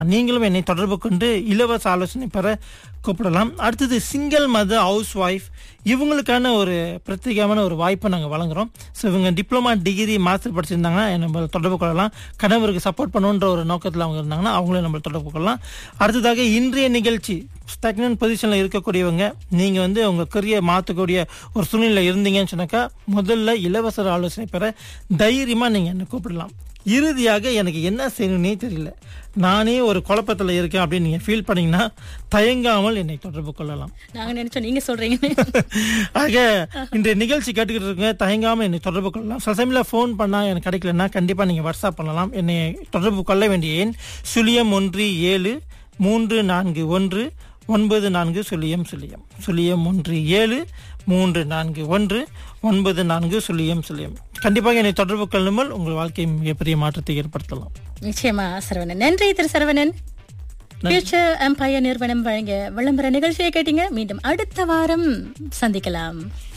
நீங்களும் என்னை தொடர்பு கொண்டு இலவச ஆலோசனை பெற கூப்பிடலாம் அடுத்தது சிங்கிள் மதர் ஹவுஸ் ஒய்ஃப் இவங்களுக்கான ஒரு பிரத்யேகமான ஒரு வாய்ப்பை நாங்கள் வழங்குறோம் ஸோ இவங்க டிப்ளமா டிகிரி மாஸ்டர் படிச்சிருந்தாங்கன்னா நம்ம தொடர்பு கொள்ளலாம் கணவருக்கு சப்போர்ட் பண்ணுன்ற ஒரு நோக்கத்தில் அவங்க இருந்தாங்கன்னா அவங்களும் நம்ம தொடர்பு கொள்ளலாம் அடுத்ததாக இன்றைய நிகழ்ச்சி ஸ்டக்னன் பொசிஷனில் இருக்கக்கூடியவங்க நீங்கள் வந்து உங்கள் கரியர் மாற்றக்கூடிய ஒரு சூழ்நிலை இருந்தீங்கன்னு சொன்னாக்கா முதல்ல இலவச ஆலோசனை பெற தைரியமாக நீங்கள் என்னை கூப்பிடலாம் இறுதியாக எனக்கு என்ன செய்யணும்னே தெரியல நானே ஒரு குழப்பத்தில் இருக்கேன் அப்படின்னு நீங்கள் ஃபீல் பண்ணீங்கன்னா தயங்காமல் என்னை தொடர்பு கொள்ளலாம் நாங்க நினைச்சோம் நீங்க சொல்றீங்க ஆக இன்றைய நிகழ்ச்சி கேட்டுக்கிட்டு இருக்கீங்க தயங்காம என்னை தொடர்பு கொள்ளலாம் சில சமயத்தில் ஃபோன் பண்ணால் எனக்கு கிடைக்கலன்னா கண்டிப்பாக நீங்கள் வாட்ஸ்அப் பண்ணலாம் என்னை தொடர்பு கொள்ள வேண்டிய எண் சுழியம் ஒன்று ஏழு மூன்று நான்கு ஒன்று ஒன்பது நான்கு சுழியம் சுழியம் சுழியம் ஒன்று ஏழு மூன்று நான்கு ஒன்று ஒன்பது நான்கு சுழியம் சுழியம் கண்டிப்பாக என்னை தொடர்பு கொள்ளுமல் உங்கள் வாழ்க்கை மிகப்பெரிய மாற்றத்தை ஏற்படுத்தலாம் நிச்சயமா சரவணன் நன்றி திரு சரவணன் ஃபியூச்சர் எம்பயர் நிறுவனம் வழங்க விளம்பர நிகழ்ச்சியை கேட்டீங்க மீண்டும் அடுத்த வாரம் சந்திக்கலாம்